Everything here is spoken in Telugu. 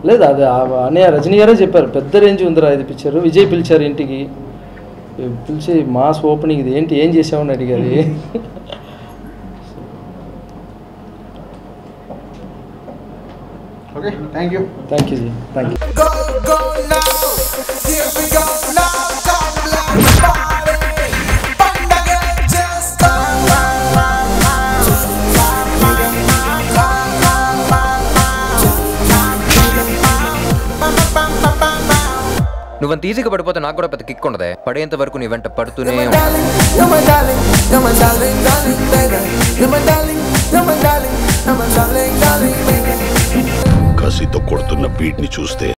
లేదు అది ఆ- అనే రజనీ గారే చెప్పారు పెద్ద రేంజ్ ఉందిరా ఇది పిక్చర్ విజయ్ పిలిచారు ఇంటికి పిలిచి మాస్ ఓపెనింగ్ ఇది ఏంటి ఏం చేసామని అడిగారు okay thank you thank you ji thank you Go, go now. Here we go now. Come like party. Pandaga just come. నువ్వంత ఈజీగా పడిపోతే నాకు కూడా పెద్ద కిక్ ఉండదే పడేంత వరకు నీ వెంట పడుతూనే You're my ఉంటా. darling, you're my darling, you're my darling, darling, baby. You're my darling, you're my darling, you're my darling, darling, baby. కసితో కొడుతున్న బీట్ని చూస్తే